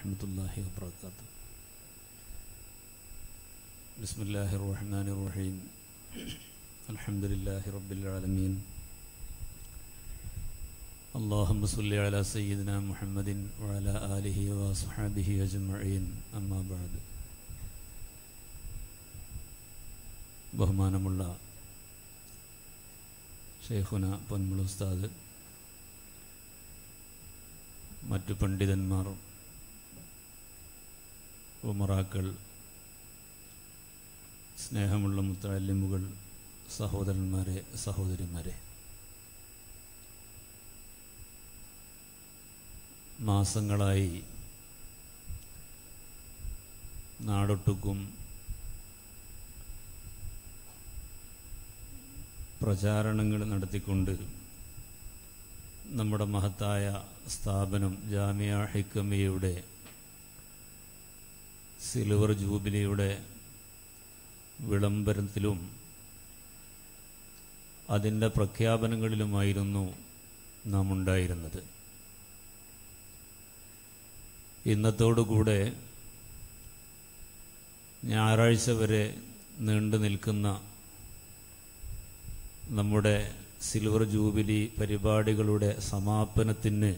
ورحمة الله وبركاته بسم الله الرحمن الرحيم الحمد لله رب العالمين اللهم صل على سيدنا محمد وعلى آله وصحبه أجمعين أما بعد ബഹുമാനമുള്ള ഷെയ്ഖുന പൊന്മുള ഉസ്താദ് മറ്റു പണ്ഡിതന്മാർ ഉമറാക്കൾ സ്നേഹമുള്ള മുത്തല്ലിമുകൾ സഹോദരന്മാരെ സഹോദരിമാരെ മാസങ്ങളായി നാടൊട്ടുക്കും പ്രചാരണങ്ങൾ നടത്തിക്കൊണ്ട് നമ്മുടെ മഹത്തായ സ്ഥാപനം ജാമിയ ഹിക്കമിയുടെ സിൽവർ ജൂബിലിയുടെ വിളംബരത്തിലും അതിൻ്റെ പ്രഖ്യാപനങ്ങളിലുമായിരുന്നു നാം ഉണ്ടായിരുന്നത് ഇന്നത്തോടുകൂടെ ഞായറാഴ്ച വരെ നീണ്ടു നിൽക്കുന്ന നമ്മുടെ സിൽവർ ജൂബിലി പരിപാടികളുടെ സമാപനത്തിന്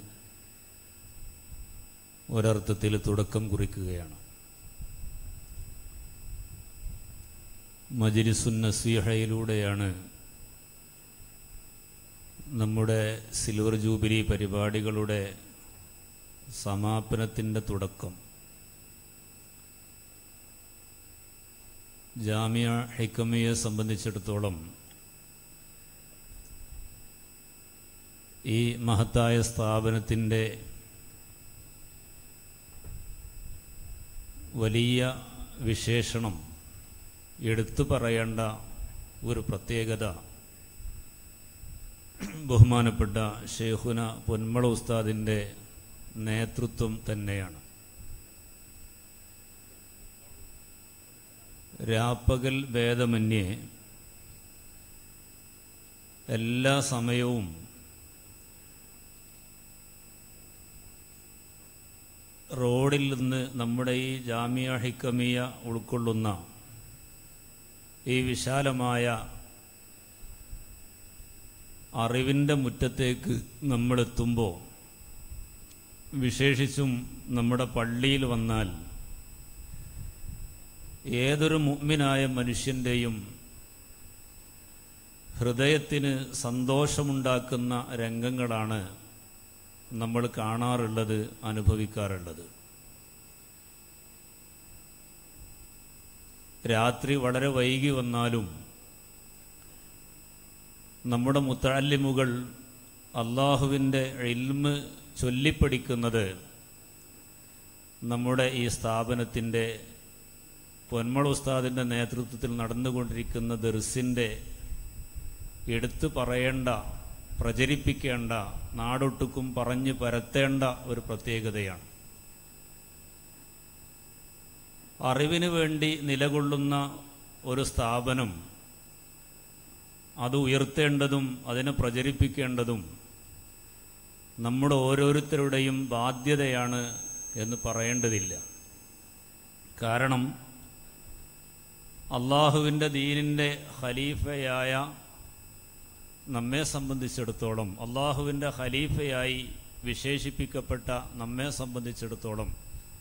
ഒരർത്ഥത്തിൽ തുടക്കം കുറിക്കുകയാണ് മജിലിസുൻ നസീഹയിലൂടെയാണ് നമ്മുടെ സിൽവർ ജൂബിലി പരിപാടികളുടെ സമാപനത്തിൻ്റെ തുടക്കം ജാമ്യ ഹിക്കമിയെ സംബന്ധിച്ചിടത്തോളം ഈ മഹത്തായ സ്ഥാപനത്തിൻ്റെ വലിയ വിശേഷണം എടുത്തു പറയേണ്ട ഒരു പ്രത്യേകത ബഹുമാനപ്പെട്ട ഷെയ്ഖുന പൊന്മള ഉസ്താദിൻ്റെ നേതൃത്വം തന്നെയാണ് രാപ്പകൽ ഭേദമന്യേ എല്ലാ സമയവും റോഡിൽ നിന്ന് നമ്മുടെ ഈ ജാമിയ ഹിക്കമിയ ഉൾക്കൊള്ളുന്ന ഈ വിശാലമായ അറിവിൻ്റെ മുറ്റത്തേക്ക് നമ്മളെത്തുമ്പോൾ വിശേഷിച്ചും നമ്മുടെ പള്ളിയിൽ വന്നാൽ ഏതൊരു മുഗ്മിനായ മനുഷ്യൻ്റെയും ഹൃദയത്തിന് സന്തോഷമുണ്ടാക്കുന്ന രംഗങ്ങളാണ് നമ്മൾ കാണാറുള്ളത് അനുഭവിക്കാറുള്ളത് രാത്രി വളരെ വൈകി വന്നാലും നമ്മുടെ മുത്തല്ലിമുകൾ അള്ളാഹുവിൻ്റെ ഇൽമ് ചൊല്ലിപ്പടിക്കുന്നത് നമ്മുടെ ഈ സ്ഥാപനത്തിൻ്റെ പൊന്മള ഉസ്താദിൻ്റെ നേതൃത്വത്തിൽ നടന്നുകൊണ്ടിരിക്കുന്ന ദർസിൻ്റെ എടുത്തു പറയേണ്ട പ്രചരിപ്പിക്കേണ്ട നാടൊട്ടുക്കും പറഞ്ഞു പരത്തേണ്ട ഒരു പ്രത്യേകതയാണ് അറിവിന് വേണ്ടി നിലകൊള്ളുന്ന ഒരു സ്ഥാപനം അത് ഉയർത്തേണ്ടതും അതിനെ പ്രചരിപ്പിക്കേണ്ടതും നമ്മുടെ ഓരോരുത്തരുടെയും ബാധ്യതയാണ് എന്ന് പറയേണ്ടതില്ല കാരണം അള്ളാഹുവിൻ്റെ ദീനിൻ്റെ ഖലീഫയായ നമ്മെ സംബന്ധിച്ചിടത്തോളം അള്ളാഹുവിൻ്റെ ഖലീഫയായി വിശേഷിപ്പിക്കപ്പെട്ട നമ്മെ സംബന്ധിച്ചിടത്തോളം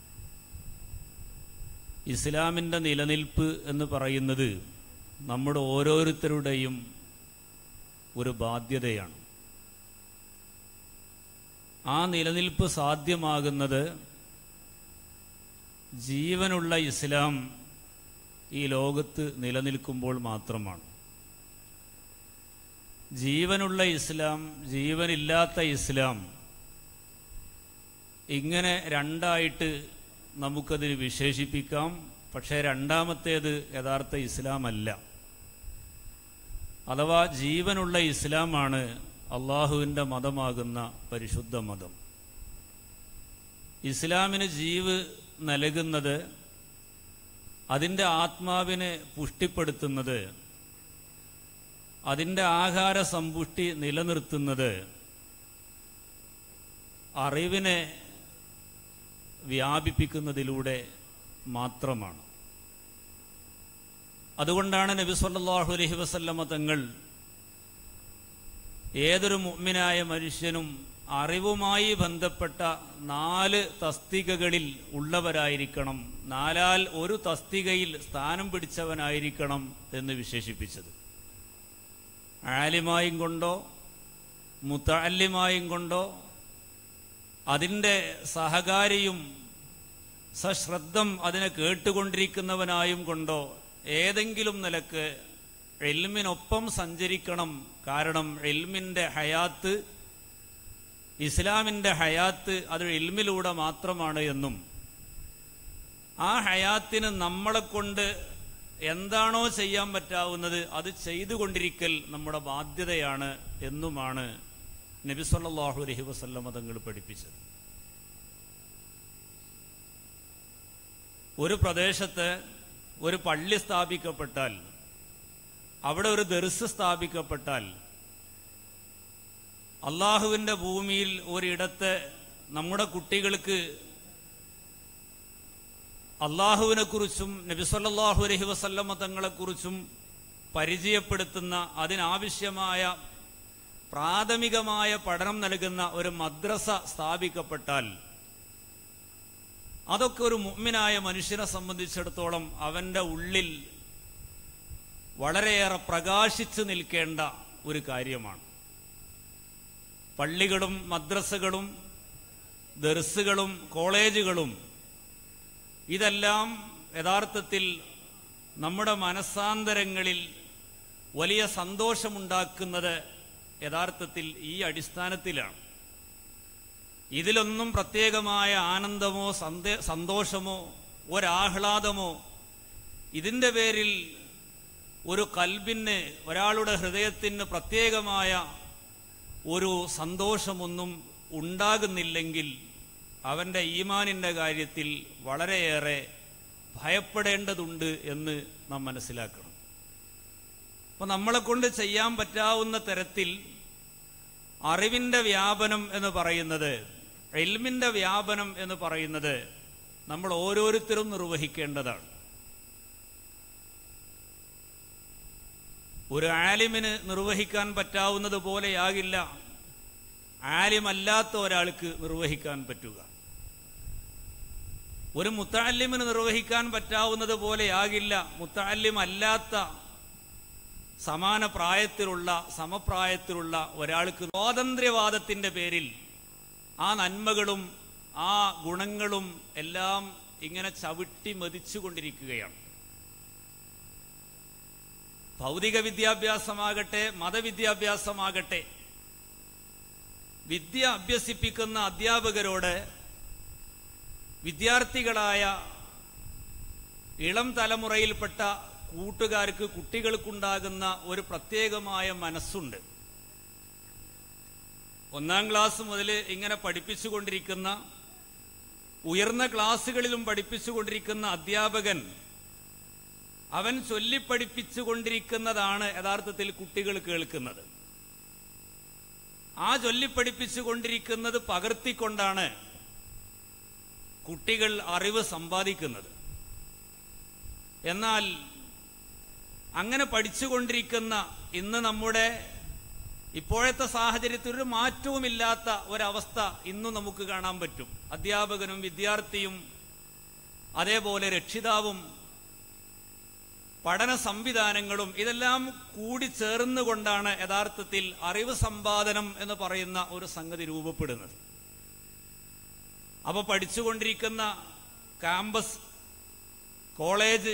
ഇസ്ലാമിൻ്റെ നിലനിൽപ്പ് എന്ന് പറയുന്നത് നമ്മുടെ ഓരോരുത്തരുടെയും ഒരു ബാധ്യതയാണ് ആ നിലനിൽപ്പ് സാധ്യമാകുന്നത് ജീവനുള്ള ഇസ്ലാം ഈ ലോകത്ത് നിലനിൽക്കുമ്പോൾ മാത്രമാണ് ജീവനുള്ള ഇസ്ലാം ജീവനില്ലാത്ത ഇസ്ലാം ഇങ്ങനെ രണ്ടായിട്ട് നമുക്കതിന് വിശേഷിപ്പിക്കാം പക്ഷേ രണ്ടാമത്തേത് യഥാർത്ഥ ഇസ്ലാം അല്ല അഥവാ ജീവനുള്ള ഇസ്ലാമാണ് അള്ളാഹുവിൻ്റെ മതമാകുന്ന പരിശുദ്ധ മതം ഇസ്ലാമിന് ജീവ് നൽകുന്നത് അതിൻ്റെ ആത്മാവിനെ പുഷ്ടിപ്പെടുത്തുന്നത് അതിൻ്റെ ആഹാര സമ്പുഷ്ടി നിലനിർത്തുന്നത് അറിവിനെ വ്യാപിപ്പിക്കുന്നതിലൂടെ മാത്രമാണ് അതുകൊണ്ടാണ് നബി സല്ലല്ലാഹു അലൈഹി വസല്ലമ തങ്ങൾ ഏതൊരു മുഅ്മിനായ മനുഷ്യനും അറിവുമായി ബന്ധപ്പെട്ട നാല് തസ്തികകളിൽ ഉള്ളവരായിരിക്കണം നാലാൽ ഒരു തസ്തികയിൽ സ്ഥാനം പിടിച്ചവനായിരിക്കണം എന്ന് വിശേഷിപ്പിച്ചത് ആലിമായും കൊണ്ടോ മുത്തല്ലിമായും കൊണ്ടോ അതിൻ്റെ സഹകാരിയും സശ്രദ്ധം അതിനെ കേട്ടുകൊണ്ടിരിക്കുന്നവനായും കൊണ്ടോ ഏതെങ്കിലും നിലക്ക് എൽമിനൊപ്പം സഞ്ചരിക്കണം കാരണം എൽമിൻ്റെ ഹയാത്ത് ഇസ്ലാമിൻ്റെ ഹയാത്ത് അത് എൽമിലൂടെ മാത്രമാണ് എന്നും ആ ഹയാത്തിന് നമ്മളെ കൊണ്ട് എന്താണോ ചെയ്യാൻ പറ്റാവുന്നത് അത് ചെയ്തുകൊണ്ടിരിക്കൽ നമ്മുടെ ബാധ്യതയാണ് എന്നുമാണ് നബി സല്ലല്ലാഹു അലൈഹി വസല്ലമ തങ്ങൾ പഠിപ്പിച്ചത് ഒരു പ്രദേശത്ത് ഒരു പള്ളി സ്ഥാപിക്കപ്പെട്ടാൽ അവിടെ ഒരു ദർസ് സ്ഥാപിക്കപ്പെട്ടാൽ അള്ളാഹുവിൻ്റെ ഭൂമിയിൽ ഒരിടത്ത് നമ്മുടെ കുട്ടികൾക്ക് അള്ളാഹുവിനെ കുറിച്ചും നബിസല്ലാഹു അലഹി വസല്ലമ തങ്ങളെക്കുറിച്ചും പരിചയപ്പെടുത്തുന്ന അതിനാവശ്യമായ പ്രാഥമികമായ പഠനം നൽകുന്ന ഒരു മദ്രസ സ്ഥാപിക്കപ്പെട്ടാൽ അതൊക്കെ ഒരു മുഅ്മിനായ മനുഷ്യനെ സംബന്ധിച്ചിടത്തോളം അവൻ്റെ ഉള്ളിൽ വളരെയേറെ പ്രകാശിച്ചു നിൽക്കേണ്ട ഒരു കാര്യമാണ് പള്ളികളും മദ്രസകളും ദർസുകളും കോളേജുകളും ഇതെല്ലാം യഥാർത്ഥത്തിൽ നമ്മുടെ മനസ്സാന്തരങ്ങളിൽ വലിയ സന്തോഷമുണ്ടാക്കുന്നത് യഥാർത്ഥത്തിൽ ഈ അടിസ്ഥാനത്തിലാണ് ഇതിലൊന്നും പ്രത്യേകമായ ആനന്ദമോ സന്തേ സന്തോഷമോ ഒരാഹ്ലാദമോ ഇതിൻ്റെ പേരിൽ ഒരു കൽബിന് ഒരാളുടെ ഹൃദയത്തിന് പ്രത്യേകമായ ഒരു സന്തോഷമൊന്നും ഉണ്ടാകുന്നില്ലെങ്കിൽ അവൻ്റെ ഈമാനിൻ്റെ കാര്യത്തിൽ വളരെയേറെ ഭയപ്പെടേണ്ടതുണ്ട് എന്ന് നാം മനസ്സിലാക്കണം അപ്പോൾ നമ്മളെ കൊണ്ട് ചെയ്യാൻ പറ്റാവുന്ന തരത്തിൽ അറിവിൻ്റെ വ്യാപനം എന്ന് പറയുന്നത് എൽമിൻ്റെ വ്യാപനം എന്ന് പറയുന്നത് നമ്മൾ ഓരോരുത്തരും നിർവഹിക്കേണ്ടതാണ് ഒരു ആലിമിന് നിർവഹിക്കാൻ പറ്റാവുന്നത് പോലെയാകില്ല ആലിമല്ലാത്ത ഒരാൾക്ക് നിർവഹിക്കാൻ പറ്റുക ഒരു മുത്താലിമിന് നിർവഹിക്കാൻ പറ്റാവുന്നത് പോലെയാകില്ല മുത്താലിം അല്ലാത്ത സമാന പ്രായത്തിലുള്ള സമപ്രായത്തിലുള്ള ഒരാൾക്ക് സ്വാതന്ത്ര്യവാദത്തിന്റെ പേരിൽ ആ നന്മകളും ആ ഗുണങ്ങളും എല്ലാം ഇങ്ങനെ ചവിട്ടി മതിച്ചുകൊണ്ടിരിക്കുകയാണ് ഭൗതിക വിദ്യാഭ്യാസമാകട്ടെ മതവിദ്യാഭ്യാസമാകട്ടെ വിദ്യ അഭ്യസിപ്പിക്കുന്ന അധ്യാപകരോട് വിദ്യാർത്ഥികളായ ഇളം തലമുറയിൽപ്പെട്ട കൂട്ടുകാർക്ക് കുട്ടികൾക്കുണ്ടാകുന്ന ഒരു പ്രത്യേകമായ മനസ്സുണ്ട് ഒന്നാം ക്ലാസ് മുതൽ ഇങ്ങനെ പഠിപ്പിച്ചുകൊണ്ടിരിക്കുന്ന ഉയർന്ന ക്ലാസ്സുകളിലും പഠിപ്പിച്ചുകൊണ്ടിരിക്കുന്ന അധ്യാപകൻ അവൻ ചൊല്ലിപ്പഠിപ്പിച്ചുകൊണ്ടിരിക്കുന്നതാണ് യഥാർത്ഥത്തിൽ കുട്ടികൾ കേൾക്കുന്നത് ആ ചൊല്ലിപ്പഠിപ്പിച്ചുകൊണ്ടിരിക്കുന്നത് പകർത്തിക്കൊണ്ടാണ് കുട്ടികൾ അറിവ് സമ്പാദിക്കുന്നത് എന്നാൽ അങ്ങനെ പഠിച്ചുകൊണ്ടിരിക്കുന്ന ഇന്ന് നമ്മുടെ ഇപ്പോഴത്തെ സാഹചര്യത്തിൽ ഒരു മാറ്റവുമില്ലാത്ത ഒരവസ്ഥ ഇന്നും നമുക്ക് കാണാൻ പറ്റും അധ്യാപകനും വിദ്യാർത്ഥിയും അതേപോലെ രക്ഷിതാവും പഠന സംവിധാനങ്ങളും ഇതെല്ലാം കൂടി ചേർന്നുകൊണ്ടാണ് യഥാർത്ഥത്തിൽ അറിവ് സമ്പാദനം എന്ന് പറയുന്ന ഒരു സംഗതി രൂപപ്പെടുന്നത് അപ്പോൾ പഠിച്ചുകൊണ്ടിരിക്കുന്ന ക്യാമ്പസ് കോളേജ്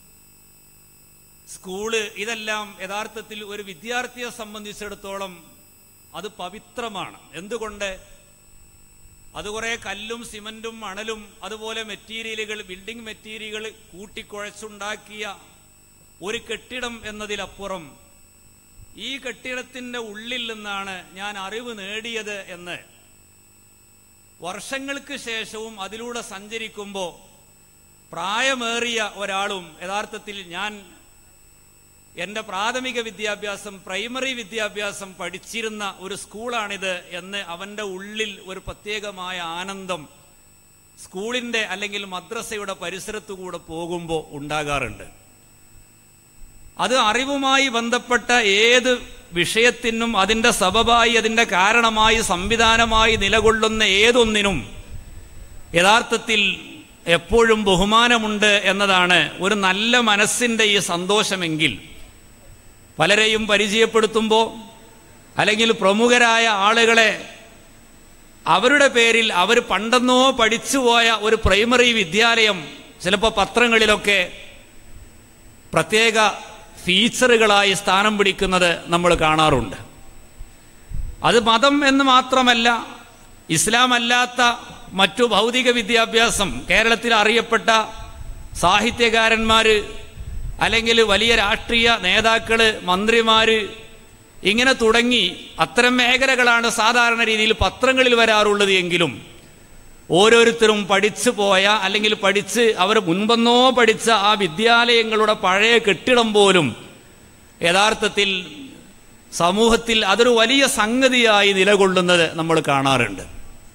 സ്കൂള് ഇതെല്ലാം യഥാർത്ഥത്തിൽ ഒരു വിദ്യാർത്ഥിയെ സംബന്ധിച്ചിടത്തോളം അത് പവിത്രമാണ് എന്തുകൊണ്ട് അത് കുറെ കല്ലും സിമന്റും മണലും അതുപോലെ മെറ്റീരിയലുകൾ ബിൽഡിംഗ് മെറ്റീരിയലുകൾ കൂട്ടിക്കുഴച്ചുണ്ടാക്കിയ ഒരു കെട്ടിടം എന്നതിലപ്പുറം ഈ കെട്ടിടത്തിന്റെ ഉള്ളിൽ നിന്നാണ് ഞാൻ അറിവ് നേടിയത് എന്ന് വർഷങ്ങൾക്ക് ശേഷവും അതിലൂടെ സഞ്ചരിക്കുമ്പോൾ പ്രായമേറിയ ഒരാളും യഥാർത്ഥത്തിൽ ഞാൻ എൻ്റെ പ്രാഥമിക വിദ്യാഭ്യാസം പ്രൈമറി വിദ്യാഭ്യാസം പഠിച്ചിരുന്ന ഒരു സ്കൂളാണിത് എന്ന് അവൻ്റെ ഉള്ളിൽ ഒരു പ്രത്യേകമായ ആനന്ദം സ്കൂളിൻ്റെ അല്ലെങ്കിൽ മദ്രസയുടെ പരിസരത്തു കൂടെ പോകുമ്പോൾ ഉണ്ടാകാറുണ്ട് അത് അറിവുമായി ബന്ധപ്പെട്ട ഏത് വിഷയത്തിനും അതിൻ്റെ സബബായി അതിൻ്റെ കാരണമായി സംവിധാനമായി നിലകൊള്ളുന്ന ഏതൊന്നിനും യഥാർത്ഥത്തിൽ എപ്പോഴും ബഹുമാനമുണ്ട് എന്നതാണ് ഒരു നല്ല മനസ്സിൻ്റെ ഈ സന്തോഷമെങ്കിൽ പലരെയും പരിചയപ്പെടുത്തുമ്പോൾ അല്ലെങ്കിൽ പ്രമുഖരായ ആളുകളെ അവരുടെ പേരിൽ അവർ പണ്ടെന്നോ പഠിച്ചുപോയ ഒരു പ്രൈമറി വിദ്യാലയം ചിലപ്പോൾ പത്രങ്ങളിലൊക്കെ പ്രത്യേക ഫീച്ചറുകളായി സ്ഥാനം പിടിക്കുന്നത് നമ്മൾ കാണാറുണ്ട് അത് മതം എന്ന് മാത്രമല്ല ഇസ്ലാം അല്ലാത്ത മറ്റു ഭൗതിക വിദ്യാഭ്യാസം കേരളത്തിൽ അറിയപ്പെട്ട സാഹിത്യകാരന്മാർ അല്ലെങ്കിൽ വലിയ രാഷ്ട്രീയ നേതാക്കൾ മന്ത്രിമാർ ഇങ്ങനെ തുടങ്ങി അത്തരം മേഖലകളാണ് സാധാരണ രീതിയിൽ പത്രങ്ങളിൽ വരാറുള്ളത് എങ്കിലും ഓരോരുത്തരും പഠിച്ചു പോയ അല്ലെങ്കിൽ പഠിച്ച് അവർ മുൻപെന്നോ പഠിച്ച ആ വിദ്യാലയങ്ങളുടെ പഴയ കെട്ടിടം പോലും യഥാർത്ഥത്തിൽ സമൂഹത്തിൽ അതൊരു വലിയ സംഗതിയായി നിലകൊള്ളുന്നത് നമ്മൾ കാണാറുണ്ട്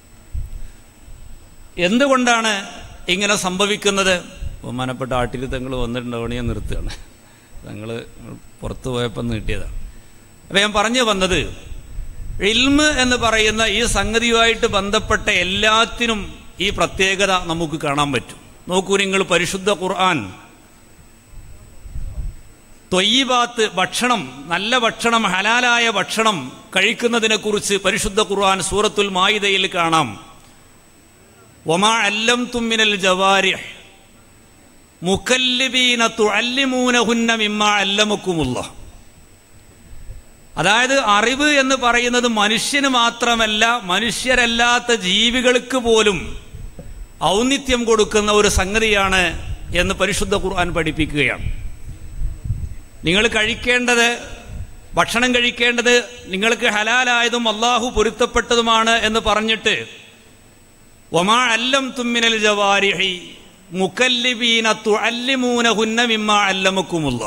എന്തുകൊണ്ടാണ് ഇങ്ങനെ സംഭവിക്കുന്നത് ബഹുമാനപ്പെട്ട ആട്ടിൽ തങ്ങൾ വന്നിട്ടുണ്ടാവണേ ഞാൻ നിർത്തുകയാണ് തങ്ങൾ പുറത്തു പോയപ്പോൾ നീട്ടിയതാണ് അപ്പം ഞാൻ പറഞ്ഞു വന്നത് ഇൽമ് എന്ന് പറയുന്ന ഈ സംഗതിയുമായിട്ട് ബന്ധപ്പെട്ട എല്ലാത്തിനും ഈ പ്രത്യേകത നമുക്ക് കാണാൻ പറ്റും നോക്കൂ നിങ്ങൾ പരിശുദ്ധ ഖുർആൻ തൊയ്യബാത്ത് ഭക്ഷണം നല്ല ഭക്ഷണം ഹലാലായ ഭക്ഷണം കഴിക്കുന്നതിനെ കുറിച്ച് പരിശുദ്ധ ഖുർആൻ സൂറത്തുൽ മായിദയിൽ കാണാം ഒമാ അല്ലം തുമ്മിനൽ ജവാരി മുക്കല്ലിബീന തുഅല്ലിമൂനഹുന്ന മിമ്മ അല്ലമുക്കുമുള്ള അതായത് അറിവ് എന്ന് പറയുന്നത് മനുഷ്യന് മാത്രമല്ല മനുഷ്യരല്ലാത്ത ജീവികൾക്ക് പോലും ഔന്നിത്യം കൊടുക്കുന്ന ഒരു സംഗതിയാണ് എന്ന് പരിശുദ്ധ ഖുർആൻ പഠിപ്പിക്കുകയാണ് നിങ്ങൾ കഴിക്കേണ്ടത് ഭക്ഷണം കഴിക്കേണ്ടത് നിങ്ങൾക്ക് ഹലാലായതും അള്ളാഹു പൊരുത്തപ്പെട്ടതുമാണ് എന്ന് പറഞ്ഞിട്ട് ഒമാ അല്ലം തുമ്മിനൽ ജവാരിഹി മുക്കല്ലിബീന തുഅല്ലിമൂനഹുന്ന മിമ്മ അല്ലമക്കുമുള്ള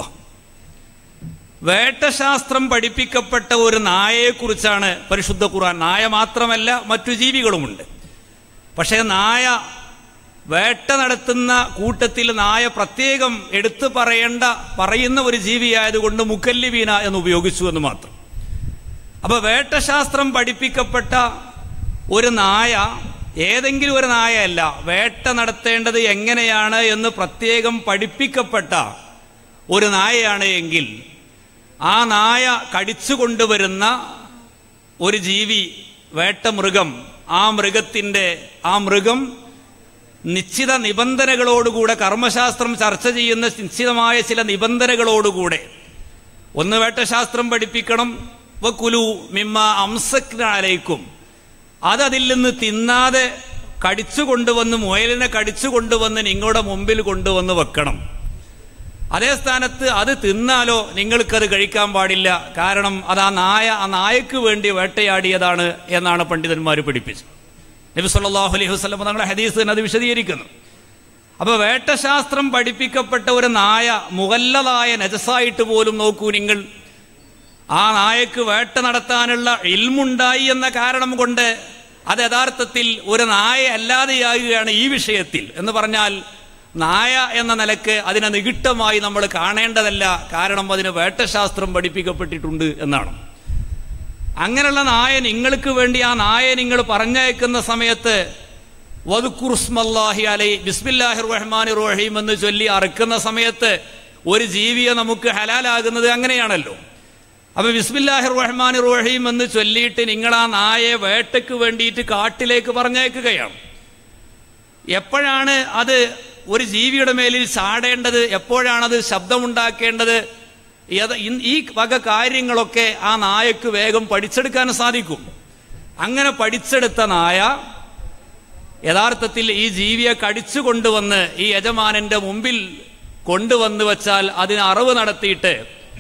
വേട്ടശാസ്ത്രം പഠിപ്പിക്കപ്പെട്ട ഒരു നായയെക്കുറിച്ചാണ് പരിശുദ്ധ ഖുർആൻ നായ മാത്രമല്ല മറ്റു ജീവികളുമുണ്ട് പക്ഷേ നായ വേട്ട നടത്തുന്ന കൂട്ടത്തിൽ നായ പ്രത്യേകം എടുത്തു പറയേണ്ട പറയുന്ന ഒരു ജീവിയായതുകൊണ്ട് മുക്കല്ലിബീന എന്ന് ഉപയോഗിച്ചു എന്ന് മാത്രം അപ്പൊ വേട്ടശാസ്ത്രം പഠിപ്പിക്കപ്പെട്ട ഒരു നായ ഏതെങ്കിലും ഒരു നായയല്ല വേട്ട നടത്തേണ്ടത് എങ്ങനെയാണ് എന്ന് പ്രത്യേകം പഠിപ്പിക്കപ്പെട്ട ഒരു നായയാണ് എങ്കിൽ ആ നായ കടിച്ചു കൊണ്ടുവരുന്ന ഒരു ജീവി വേട്ടമൃഗം ആ മൃഗത്തിൻ്റെ ആ മൃഗം നിശ്ചിത നിബന്ധനകളോടുകൂടെ കർമ്മശാസ്ത്രം ചർച്ച ചെയ്യുന്ന നിശ്ചിതമായ ചില നിബന്ധനകളോടുകൂടെ ഒന്ന് വേട്ടശാസ്ത്രം പഠിപ്പിക്കണം കുലു മിമ്മ അംസജ്ഞാലയ്ക്കും അതതിൽ നിന്ന് തിന്നാതെ കടിച്ചു കൊണ്ടുവന്ന് മുയലിനെ കടിച്ചു കൊണ്ടുവന്ന് നിങ്ങളുടെ മുമ്പിൽ കൊണ്ടുവന്ന് വെക്കണം അതേ സ്ഥാനത്ത് അത് തിന്നാലോ നിങ്ങൾക്കത് കഴിക്കാൻ പാടില്ല കാരണം അത് ആ നായ ആ നായക്ക് വേണ്ടി വേട്ടയാടിയതാണ് എന്നാണ് പണ്ഡിതന്മാർ പഠിപ്പിച്ചത് നബി സല്ലല്ലാഹു അലൈഹി വസല്ലം തങ്ങളുടെ ഹദീസ് തന്നെ അത് വിശദീകരിക്കുന്നു അപ്പോൾ വേട്ടശാസ്ത്രം പഠിപ്പിക്കപ്പെട്ട ഒരു നായ മുഗല്ലതായ നജസായിട്ട് പോലും നോക്കൂ നിങ്ങൾ ആ നായക്ക് വേട്ട നടത്താനുള്ള ഇൽമുണ്ടായി എന്ന കാരണം കൊണ്ട് അത് യഥാർത്ഥത്തിൽ ഒരു നായ അല്ലാതെയാകുകയാണ് ഈ വിഷയത്തിൽ എന്ന് പറഞ്ഞാൽ നായ എന്ന നിലക്ക് അതിനെ നികിട്ടമായി നമ്മൾ കാണേണ്ടതല്ല കാരണം അതിന് വേട്ടശാസ്ത്രം പഠിപ്പിക്കപ്പെട്ടിട്ടുണ്ട് എന്നാണ് അങ്ങനെയുള്ള നായ നിങ്ങൾക്ക് വേണ്ടി ആ നായ നിങ്ങൾ പറഞ്ഞയക്കുന്ന സമയത്ത് വധുക്കുറുസ്മല്ലാഹി അലൈ ബിസ്മില്ലാഹിർ റഹ്മാൻ റഹീം എന്ന് ചൊല്ലി അറുക്കുന്ന സമയത്ത് ഒരു ജീവിയെ നമുക്ക് ഹലാലാകുന്നത് അങ്ങനെയാണല്ലോ അപ്പൊ ബിസ്മില്ലാഹിർ റഹ്മാൻ റഹീം എന്ന് ചൊല്ലിയിട്ട് നിങ്ങൾ ആ നായയെ വേട്ടയ്ക്ക് വേണ്ടിയിട്ട് കാട്ടിലേക്ക് പറഞ്ഞയക്കുകയാണ് എപ്പോഴാണ് അത് ഒരു ജീവിയുടെ മേലിൽ ചാടേണ്ടത് എപ്പോഴാണത് ശബ്ദമുണ്ടാക്കേണ്ടത് ഏത് ഇൻ- ഈ വക കാര്യങ്ങളൊക്കെ ആ നായക്ക് വേഗം പഠിച്ചെടുക്കാൻ സാധിക്കും അങ്ങനെ പഠിച്ചെടുത്ത നായ യഥാർത്ഥത്തിൽ ഈ ജീവിയെ കടിച്ചു കൊണ്ടുവന്ന് ഈ യജമാനന്റെ മുമ്പിൽ കൊണ്ടുവന്ന് വെച്ചാൽ അതിന് അറിവ് നടത്തിയിട്ട്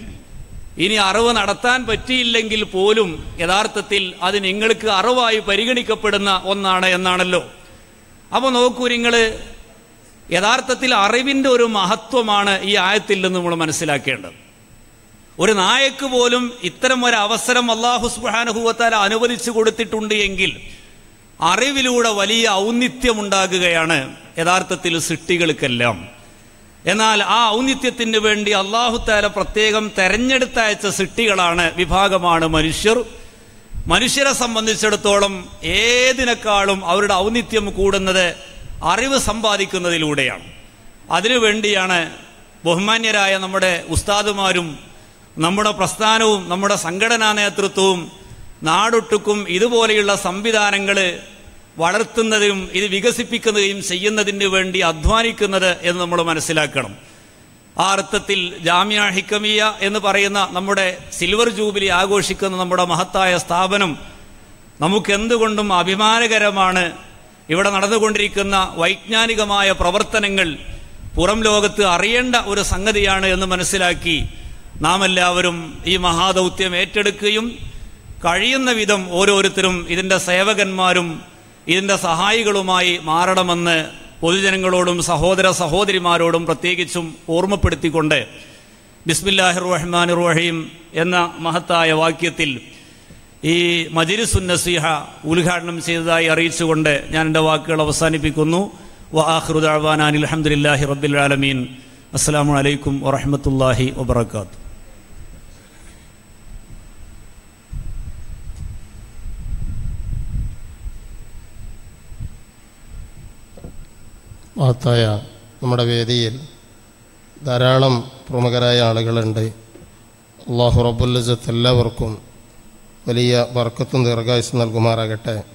ഇനി അറിവ് നടത്താൻ പറ്റിയില്ലെങ്കിൽ പോലും യഥാർത്ഥത്തിൽ അത് നിങ്ങൾക്ക് അറിവായി പരിഗണിക്കപ്പെടുന്ന ഒന്നാണ് എന്നാണല്ലോ അപ്പോൾ നോക്കൂ നിങ്ങൾ യഥാർത്ഥത്തിൽ അറിവിൻ്റെ ഒരു മഹത്വമാണ് ഈ ആയത്തിൽ നിന്ന് നമ്മൾ മനസ്സിലാക്കേണ്ടത് ഒരു നായക്ക് പോലും ഇത്തരം ഒരു അവസരം അള്ളാഹു സുബ്ഹാനഹു വതആല അനുവദിച്ചു കൊടുത്തിട്ടുണ്ട് എങ്കിൽ അറിവിലൂടെ വലിയ ഔന്നിത്യമുണ്ടാകുകയാണ് യഥാർത്ഥത്തിൽ സൃഷ്ടികൾക്കെല്ലാം എന്നാൽ ആ ഔന്നിത്യത്തിന് വേണ്ടി അള്ളാഹുത്താല പ്രത്യേകം തെരഞ്ഞെടുത്തയച്ച സൃഷ്ടികളാണ് വിഭാഗമാണ് മനുഷ്യർ മനുഷ്യരെ സംബന്ധിച്ചിടത്തോളം ഏതിനേക്കാളും അവരുടെ ഔന്നിത്യം കൂടുന്നത് അറിവ് സമ്പാദിക്കുന്നതിലൂടെയാണ് അതിനുവേണ്ടിയാണ് ബഹുമാന്യരായ നമ്മുടെ ഉസ്താദുമാരും നമ്മുടെ പ്രസ്ഥാനവും നമ്മുടെ സംഘടനാ നേതൃത്വവും നാടൊട്ടുക്കും ഇതുപോലെയുള്ള സംവിധാനങ്ങൾ വളർത്തുന്നതിനും ഇത് വികസിപ്പിക്കുന്നതും ചെയ്യുന്നതിന് വേണ്ടി അധ്വാനിക്കുന്നത് എന്ന് നമ്മൾ മനസ്സിലാക്കണം ആ അർത്ഥത്തിൽ ജാമ്യ ഹിക്കമിയ എന്ന് പറയുന്ന നമ്മുടെ സിൽവർ ജൂബിലി ആഘോഷിക്കുന്ന നമ്മുടെ മഹത്തായ സ്ഥാപനം നമുക്കെന്തുകൊണ്ടും അഭിമാനകരമാണ് ഇവിടെ നടന്നുകൊണ്ടിരിക്കുന്ന വൈജ്ഞാനികമായ പ്രവർത്തനങ്ങൾ പുറം ലോകത്ത് അറിയേണ്ട ഒരു സംഗതിയാണ് എന്ന് മനസ്സിലാക്കി നാം എല്ലാവരും ഈ മഹാദൗത്യം ഏറ്റെടുക്കുകയും കഴിയുന്ന വിധം ഓരോരുത്തരും ഇതിൻ്റെ സേവകന്മാരും ഇതിൻ്റെ സഹായികളുമായി മാറണമെന്ന് പൊതുജനങ്ങളോടും സഹോദര സഹോദരിമാരോടും പ്രത്യേകിച്ചും ഓർമ്മപ്പെടുത്തിക്കൊണ്ട് ബിസ്മില്ലാഹിർ റഹ്മാൻ റഹീം എന്ന മഹത്തായ വാക്യത്തിൽ ഈ മജിലിസുൻ നസീഹ ഉദ്ഘാടനം ചെയ്തതായി അറിയിച്ചുകൊണ്ട് ഞാൻ എൻ്റെ വാക്കുകൾ അവസാനിപ്പിക്കുന്നു വാഹൃദാൻ അലഹമുല്ലാഹി റബ്ബിൽ ആലമീൻ അസ്സാം വലൈക്കും വറഹമത്തല്ലാഹി വബർക്കാത്തു മഹത്തായ നമ്മുടെ വേദിയിൽ ധാരാളം പ്രമുഖരായ ആളുകളുണ്ട് അള്ളാഹു റബുല്ലസത്ത് എല്ലാവർക്കും വലിയ ബർക്കത്തും ദീർഘായുസ് നൽകുമാറാകട്ടെ